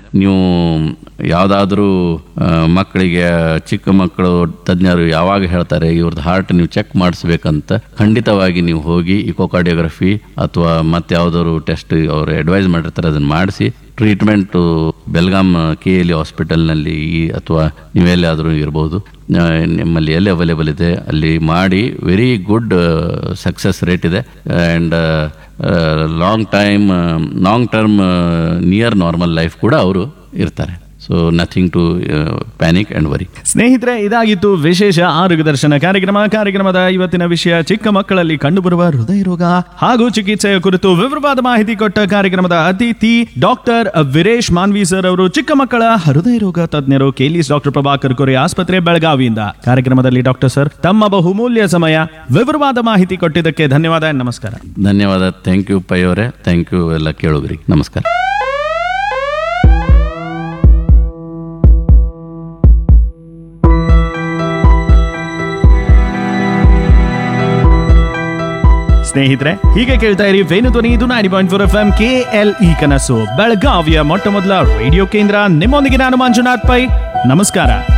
ನೀವು ಯಾವುದಾದ್ರೂ ಮಕ್ಕಳಿಗೆ ಚಿಕ್ಕ ಮಕ್ಕಳು ತಜ್ಞರು ಯಾವಾಗ ಹೇಳ್ತಾರೆ ಇವ್ರದ್ದು ಹಾರ್ಟ್ ನೀವು ಚೆಕ್ ಮಾಡಿಸ್ಬೇಕಂತ ಖಂಡಿತವಾಗಿ ನೀವು ಹೋಗಿ ಇಕೋಕಾರ್ಡಿಯೋಗ್ರಫಿ ಅಥವಾ ಮತ್ತೆ ಯಾವ್ದಾದ್ರು ಟೆಸ್ಟ್ ಅವರು ಅಡ್ವೈಸ್ ಮಾಡಿರ್ತಾರೆ ಅದನ್ನು ಮಾಡಿಸಿ ಟ್ರೀಟ್ಮೆಂಟು ಬೆಲ್ಗಾಮ್ ಕೆ ಎಲ್ ಹಾಸ್ಪಿಟಲ್ನಲ್ಲಿ ಈ ಅಥವಾ ನೀವೆಲ್ಲಾದರೂ ಇರ್ಬೋದು ಆ, ನಿಮ್ಮಲ್ಲಿ ಎಲ್ಲಿ ಅವೈಲೇಬಲ್ ಇದೆ ಅಲ್ಲಿ ಮಾಡಿ ವೆರಿ ಗುಡ್ ಸಕ್ಸಸ್ ರೇಟ್ ಇದೆ and long time long term near normal life ಕೂಡ ಅವರು ಇರ್ತಾರೆ so nothing to panic and worry ಸ್ನೇಹಿತರೆ ಇದಾಗಿತ್ತು ವಿಶೇಷ ಆರೋಗ್ಯ ದರ್ಶನ ಕಾರ್ಯಕ್ರಮ ಕಾರ್ಯಕ್ರಮದ ಇವತ್ತಿನ ವಿಷಯ ಚಿಕ್ಕ ಮಕ್ಕಳಲ್ಲಿ ಕಂಡುಬರುವ ಹೃದಯ ರೋಗ ಹಾಗೂ ಚಿಕಿತ್ಸೆಯ ಕುರಿತು ವಿವರವಾದ ಮಾಹಿತಿ ಕೊಟ್ಟ ಕಾರ್ಯಕ್ರಮದ ಅತಿಥಿ ಡಾಕ್ಟರ್ ವೀರೇಶ್ ಮಾನ್ವಿ ಸರ್ ಅವರು ಚಿಕ್ಕ ಮಕ್ಕಳ ಹೃದಯ ರೋಗ ತಜ್ಞರು ಕೇಲಿಸ್ ಡಾಕ್ಟರ್ ಪ್ರಭಾಕರ್ ಕೊರೆ ಆಸ್ಪತ್ರೆ ಬೆಳಗಾವಿಯಿಂದ ಕಾರ್ಯಕ್ರಮದಲ್ಲಿ ಡಾಕ್ಟರ್ ಸರ್ ತಮ್ಮ ಬಹುಮೂಲ್ಯ ಸಮಯ ವಿವರವಾದ ಮಾಹಿತಿ ಕೊಟ್ಟಿದ್ದಕ್ಕೆ ಧನ್ಯವಾದ ನಮಸ್ಕಾರ ಧನ್ಯವಾದ ಥ್ಯಾಂಕ್ ಯು ಪೈ ಅವರೇ ಥ್ಯಾಂಕ್ ಯು ಎಲ್ಲ ಕೇಳೋಗ್ರಿ ನಮಸ್ಕಾರ ಸ್ನೇಹಿತರೆ ಹೀಗೆ ಕೇಳ್ತಾ ಇರಿ ವೇಣು ಧ್ವನಿ ಇದು nine point four F M K L E ಕನಸು ಬೆಳಗಾವಿಯ ಮೊಟ್ಟ ಮೊದಲ ರೇಡಿಯೋ ಕೇಂದ್ರ ನಿಮ್ಮೊಂದಿಗೆ ನಾನು ಮಂಜುನಾಥ್ ಪೈ ನಮಸ್ಕಾರ